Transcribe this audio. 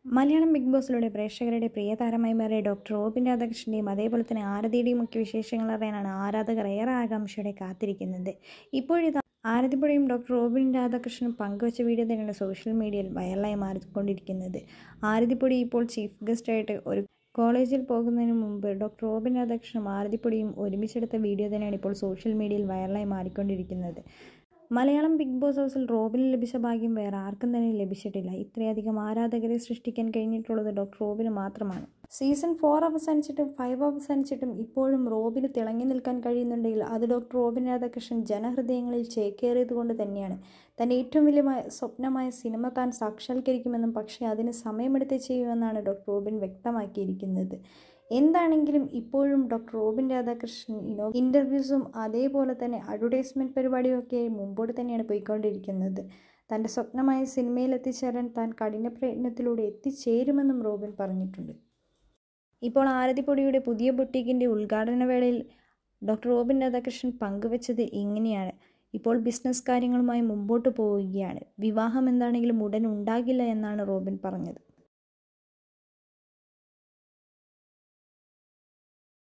Malayalam big ബോസിലൂടെ പ്രേക്ഷകരുടെ പ്രിയ താരമായി മാറിയ ഡോക്ടർ റോബിൻ രാധാകൃഷ്ണൻ്റെയും അതേപോലെ തന്നെ ആരതിയുടെയും മുഖ്യ വിശേഷങ്ങൾ അറിയാനാണ് ആരാധകർ ഏറെ ആകാംക്ഷയോടെ കാത്തിരിക്കുന്നത് ഇപ്പോഴിതാ ആരതിപ്പുഴയും ഡോക്ടർ റോബിൻ രാധാകൃഷ്ണനും പങ്കുവച്ച വീഡിയോ തന്നെയാണ് സോഷ്യൽ മീഡിയയിൽ വൈറലായി മാറിക്കൊണ്ടിരിക്കുന്നത് ആരതിപ്പൊടി ഇപ്പോൾ ചീഫ് ഗസ്റ്റായിട്ട് ഒരു കോളേജിൽ പോകുന്നതിന് മുമ്പ് ഡോക്ടർ റോബിൻ രാധാകൃഷ്ണനും ആരതിപ്പൊടിയും ഒരുമിച്ചെടുത്ത വീഡിയോ തന്നെയാണ് ഇപ്പോൾ സോഷ്യൽ മീഡിയയിൽ വൈറലായി മാറിക്കൊണ്ടിരിക്കുന്നത് മലയാളം ബിഗ് ബോസ് ഹൗസിൽ റോബിന് ലഭിച്ച ഭാഗ്യം വേറെ ആർക്കും തന്നെ ലഭിച്ചിട്ടില്ല ഇത്രയധികം ആരാധകരെ സൃഷ്ടിക്കാൻ കഴിഞ്ഞിട്ടുള്ളത് ഡോക്ടർ റോബിന് മാത്രമാണ് സീസൺ ഫോർ അവസാനിച്ചിട്ടും ഫൈവ് അവസാനിച്ചിട്ടും ഇപ്പോഴും റോബിന് തിളങ്ങി നിൽക്കാൻ കഴിയുന്നുണ്ടെങ്കിൽ അത് ഡോക്ടർ റോബിൻ രാധാകൃഷ്ണൻ ജനഹൃദയങ്ങളിൽ ചേക്കേറിയത് കൊണ്ട് തന്നെയാണ് തൻ്റെ ഏറ്റവും വലിയ സ്വപ്നമായ സിനിമ താൻ സാക്ഷാത്കരിക്കുമെന്നും പക്ഷേ അതിന് സമയമെടുത്ത് ചെയ്യുമെന്നാണ് ഡോക്ടർ റോബിൻ വ്യക്തമാക്കിയിരിക്കുന്നത് എന്താണെങ്കിലും ഇപ്പോഴും ഡോക്ടർ റോബിൻ രാധാകൃഷ്ണൻ ഇനോ ഇൻ്റർവ്യൂസും അതേപോലെ തന്നെ അഡ്വർടൈസ്മെൻറ്റ് പരിപാടിയൊക്കെ മുമ്പോട്ട് തന്നെയാണ് പോയിക്കൊണ്ടിരിക്കുന്നത് തൻ്റെ സ്വപ്നമായ സിനിമയിൽ എത്തിച്ചേരാൻ താൻ കഠിന പ്രയത്നത്തിലൂടെ എത്തിച്ചേരുമെന്നും റോബിൻ പറഞ്ഞിട്ടുണ്ട് ഇപ്പോൾ ആരതിപ്പൊടിയുടെ പുതിയ ബുട്ടീക്കിൻ്റെ ഉദ്ഘാടന വേളയിൽ ഡോക്ടർ റോബിൻ രാധാകൃഷ്ണൻ പങ്കുവച്ചത് ഇങ്ങനെയാണ് ഇപ്പോൾ ബിസിനസ് കാര്യങ്ങളുമായി മുമ്പോട്ട് പോവുകയാണ് വിവാഹം എന്താണെങ്കിലും ഉടൻ ഉണ്ടാകില്ല എന്നാണ് റോബിൻ പറഞ്ഞത്